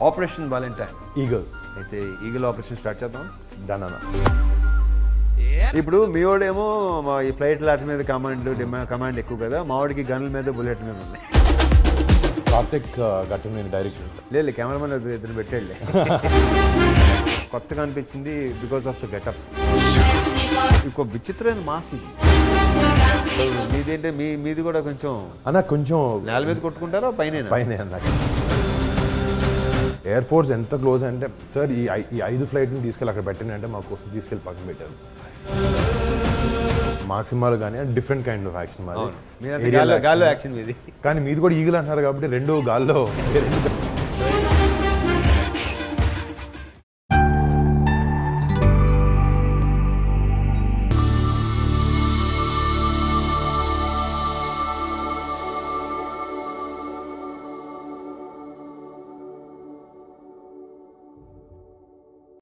Operation valentine eagle అయితే eagle operation start చేద్దాం done అన్న ఇప్పుడు మీ వాడేమో మా ఈ ఫ్లైట్ లాట్ మీద కమాండ్ కమాండ్ ఎక్కువ కదా మా వాడికి గన్ల మీద బుల్లెట్ మీద ఉన్నాయి కార్తిక్ గట్టం నేను డైరెక్షన్ లేదు కెమెరామెన్ ఇద్దరు పెట్టాడులే కొత్తగా అనిపించింది బికాస్ ఆఫ్ ద గెటప్ ఇంకో విచిత్రమైన మాస్ ఇది మీదేంటే మీ మీది కూడా కొంచెం అన్న కొంచెం నేల మీద కొట్టుకుంటారా పైన పైన అన్న ఎయిర్ ఫోర్స్ ఎంత క్లోజ్ అంటే సార్ ఈ ఐ- ఈ ఐదు ఫ్లైట్ని తీసుకెళ్ళి అక్కడ పెట్టండి అంటే మాకు కోసం తీసుకెళ్ళి పక్కన పెట్టారు మా సినిమాలు కానీ డిఫరెంట్ కైండ్ ఆఫ్ యాక్షన్ మాది మీదంటే Aerial గాల్లో action. గాల్లో యాక్షన్ మీది కానీ మీది కూడా ఈగలు అంటున్నారు కాబట్టి రెండు గాల్లో